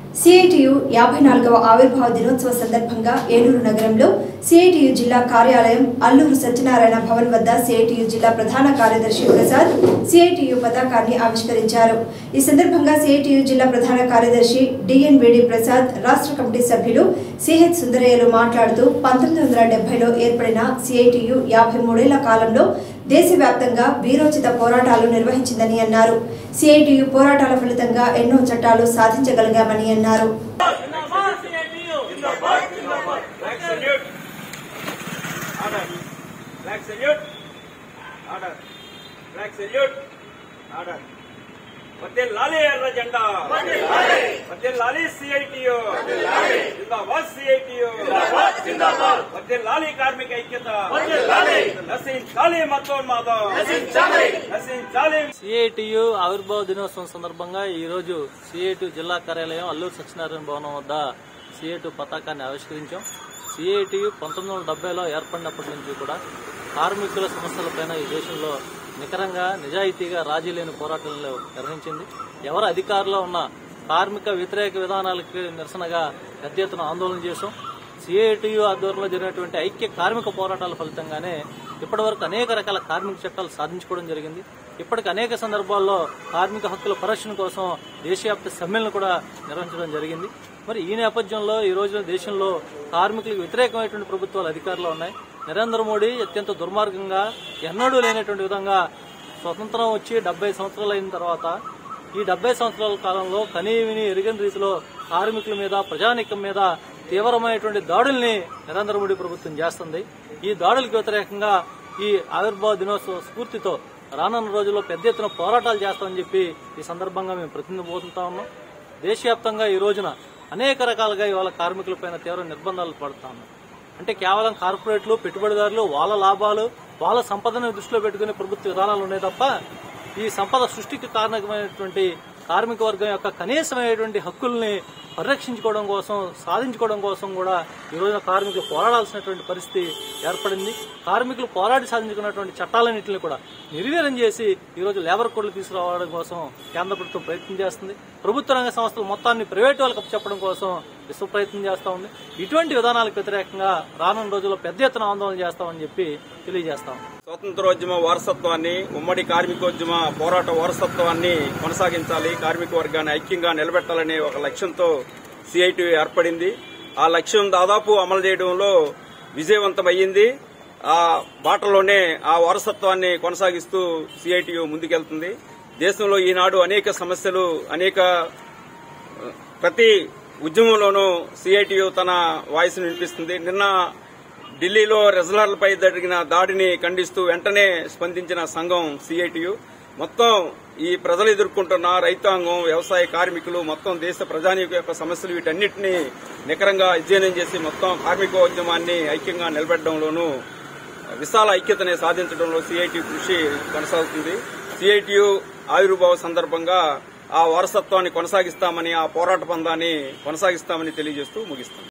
CITU యాభై నాలుగవ ఆవిర్భావ దినోత్సవ సందర్భంగా ఏలూరు నగరంలో సిఐటియు జిల్లా కార్యాలయం అల్లూరు సత్యనారాయణ భవన్ వద్ద సిఐటియు జిల్లా ప్రధాన కార్యదర్శి ప్రసాద్ సిఐటియు పతాకాన్ని ఆవిష్కరించారు ఈ సందర్భంగా సిఐటియు జిల్లా ప్రధాన కార్యదర్శి డిఎన్విడి ప్రసాద్ రాష్ట్ర కమిటీ సభ్యులు సిహెచ్ సుందరయ్యలు మాట్లాడుతూ పంతొమ్మిది వందల డెబ్బైలో ఏర్పడిన సిఐటియు యాభై మూడేళ్ల కాలంలో దేశవ్యాప్తంగా వీరోచిత పోరాటాలు నిర్వహించిందని అన్నారు సిఐటియు పోరాటాల ఫలితంగా ఎన్నో చట్టాలు సాధించగలిగామని అన్నారు Black salute. Order. Black salute. Order. Black salute. Order. వద్దే లాలి ఎర్ర జెండా వద్దే లాలి సిఐటియు జిందాబాద్ సిఐటియు వద్దే లాలి కార్మిక ఐక్యత నశించాలి మతోన్మాదం నశించాలి సిఐటియు ఆవిర్భావ దినోత్సవం సందర్భంగా ఈ రోజు సిఐటి జిల్లా కార్యాలయం అల్లూరు సత్యనారాయణ భవనం వద్ద సిఐటి పతాకాన్ని ఆవిష్కరించాం సిఐటియు పంతొమ్మిది వందల డెబ్బైలో ఏర్పడినప్పటి నుంచి కూడా కార్మికుల సమస్యలపైన ఈ దేశంలో నికరంగా నిజాయితీగా రాజీ లేని పోరాటాలను నిర్వహించింది ఎవరు అధికారంలో ఉన్న కార్మిక వ్యతిరేక విధానాలకు నిరసనగా పెద్ద ఎత్తున ఆందోళన చేశాం సిఐటియు ఆధ్వర్యంలో జరిగినటువంటి ఐక్య కార్మిక పోరాటాల ఫలితంగానే ఇప్పటివరకు అనేక రకాల కార్మిక చట్టాలు సాధించుకోవడం జరిగింది ఇప్పటికి అనేక సందర్భాల్లో కార్మిక హక్కుల పరిరక్షణ కోసం దేశవ్యాప్త సమ్మెలను కూడా నిర్వహించడం జరిగింది మరి ఈ నేపథ్యంలో ఈ రోజున దేశంలో కార్మికులకు వ్యతిరేకమైనటువంటి ప్రభుత్వాలు అధికారంలో ఉన్నాయి నరేంద్ర మోడీ అత్యంత దుర్మార్గంగా ఎన్నడూ లేనటువంటి విధంగా స్వతంత్రం వచ్చి డెబ్బై సంవత్సరాలు అయిన తర్వాత ఈ డెబ్బై సంవత్సరాల కాలంలో కనీవిని ఎరిగిన రీతిలో కార్మికుల మీద ప్రజానీకం మీద తీవ్రమైనటువంటి దాడుల్ని నరేంద్ర మోడీ ప్రభుత్వం చేస్తుంది ఈ దాడులకు వ్యతిరేకంగా ఈ ఆవిర్భావ దినోత్సవ స్ఫూర్తితో రానున్న రోజుల్లో పెద్ద ఎత్తున పోరాటాలు చేస్తామని చెప్పి ఈ సందర్భంగా మేము ప్రతినిధిపోతుంటా ఉన్నాం దేశవ్యాప్తంగా ఈ రోజున అనేక రకాలుగా ఇవాళ కార్మికులపైన తీవ్ర నిర్బంధాలు పడుతా ఉన్నాం అంటే కేవలం కార్పొరేట్లు పెట్టుబడిదారులు వాళ్ళ లాభాలు వాళ్ళ సంపదను దృష్టిలో పెట్టుకునే ప్రభుత్వ విధానాలు ఉన్నాయి తప్ప ఈ సంపద సృష్టికి కారణమైనటువంటి కార్మిక వర్గం యొక్క కనీసమైనటువంటి హక్కుల్ని పరిరక్షించుకోవడం కోసం సాధించుకోవడం కోసం కూడా ఈ రోజున కార్మికులు పోరాడాల్సినటువంటి పరిస్థితి ఏర్పడింది కార్మికులు పోరాడి సాధించుకున్నటువంటి చట్టాలన్నింటినీ కూడా నిర్వీర్యం చేసి ఈ రోజు లేబర్ కోడ్లు తీసుకురావడం కోసం కేంద్ర ప్రభుత్వం ప్రయత్నం చేస్తుంది ప్రభుత్వ రంగ సంస్థలు మొత్తాన్ని ప్రైవేటు వాళ్ళకి చెప్పడం కోసం విశ్వ ప్రయత్నం చేస్తా ఉంది ఇటువంటి విధానాలకు వ్యతిరేకంగా రానున్న రోజుల్లో పెద్ద ఎత్తున ఆందోళన చేస్తామని చెప్పి తెలియజేస్తాం స్వాతంత్రోద్యమ వారసత్వాన్ని ఉమ్మడి కార్మికోద్యమ పోరాట వారసత్వాన్ని కొనసాగించాలి కార్మిక వర్గాన్ని ఐక్యంగా నిలబెట్టాలనే ఒక లక్ష్యంతో సిఐటి ఏర్పడింది ఆ లక్ష్యం దాదాపు అమలు చేయడంలో విజయవంతమయ్యింది ఆ బాటలోనే ఆ వారసత్వాన్ని కొనసాగిస్తూ సిఐటియు ముందుకెళ్తుంది దేశంలో ఈనాడు అనేక సమస్యలు అనేక ప్రతి ఉద్యమంలోనూ సిఐటియు తన వాయిస్ వినిపిస్తుంది నిన్న ఢిల్లీలో రెజ్లర్లపై జరిగిన దాడిని ఖండిస్తూ వెంటనే స్పందించిన సంఘం సిఐటియు మొత్తం ఈ ప్రజలు ఎదుర్కొంటున్న రైతాంగం వ్యవసాయ కార్మికులు మొత్తం దేశ ప్రజానీక యొక్క సమస్యలు వీటన్నిటిని నికరంగా అధ్యయనం చేసి మొత్తం కార్మికోద్యమాన్ని ఐక్యంగా నిలబెట్టడంలోనూ విశాల ఐక్యతని సాధించడంలో సిఐటి కృషి కొనసాగుతుంది సిఐటియు ఆవిర్భావ సందర్భంగా ఆ వారసత్వాన్ని కొనసాగిస్తామని ఆ పోరాట పందాన్ని కొనసాగిస్తామని తెలియజేస్తూ ముగిస్తాం